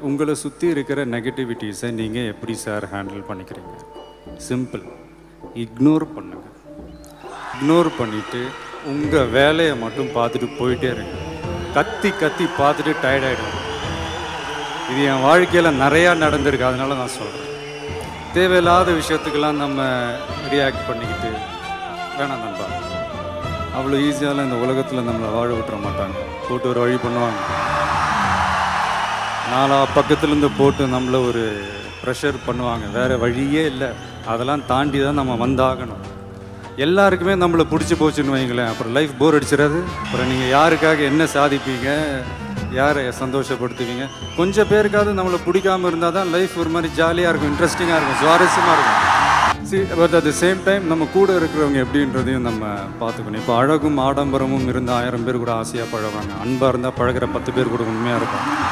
உங்களை சுற்றி இருக்கிற நெகட்டிவிட்டிஸை நீங்கள் எப்படி சார் ஹேண்டில் பண்ணிக்கிறீங்க சிம்பிள் இக்னோர் பண்ணுங்க இக்னோர் பண்ணிவிட்டு உங்கள் வேலையை மட்டும் பார்த்துட்டு போயிட்டே இருங்க கத்தி கத்தி பார்த்துட்டு டயர்ட் ஆகிடும் இது என் வாழ்க்கையில் நிறையா நடந்திருக்கு அதனால நான் சொல்கிறேன் தேவையில்லாத விஷயத்துக்கெல்லாம் நம்ம ரியாக்ட் பண்ணிக்கிட்டு வேணாம் நண்பா அவ்வளோ ஈஸியாலாம் இந்த உலகத்தில் நம்மளை வாழ விட்டுற மாட்டாங்க போட்டு ஒரு வழி பண்ணுவாங்க நாலா பக்கத்துலேருந்து போட்டு நம்மளை ஒரு ப்ரெஷர் பண்ணுவாங்க வேறு வழியே இல்லை அதெல்லாம் தாண்டி தான் நம்ம வந்தாகணும் எல்லாருக்குமே நம்மளை பிடிச்சி போச்சுன்னு வைங்களேன் அப்புறம் லைஃப் போர் அடிச்சிடாது அப்புறம் நீங்கள் யாருக்காக என்ன சாதிப்பீங்க யாரை சந்தோஷப்படுத்துவீங்க கொஞ்சம் பேருக்காவது நம்மளை பிடிக்காம இருந்தால் தான் லைஃப் ஒரு மாதிரி ஜாலியாக இருக்கும் இன்ட்ரெஸ்டிங்காக இருக்கும் சுவாரஸ்யமாக இருக்கும் see but at the same time நம்ம கூட இருக்கிறவங்க எப்படின்றதையும் நம்ம பார்த்துக்கணும் இப்போ அழகும் ஆடம்பரமும் இருந்த ஆயிரம் பேர் கூட ஆசையாக பழகுவாங்க அன்பாக இருந்தால் பழகுற பத்து பேர் கூட உண்மையாக இருப்பாங்க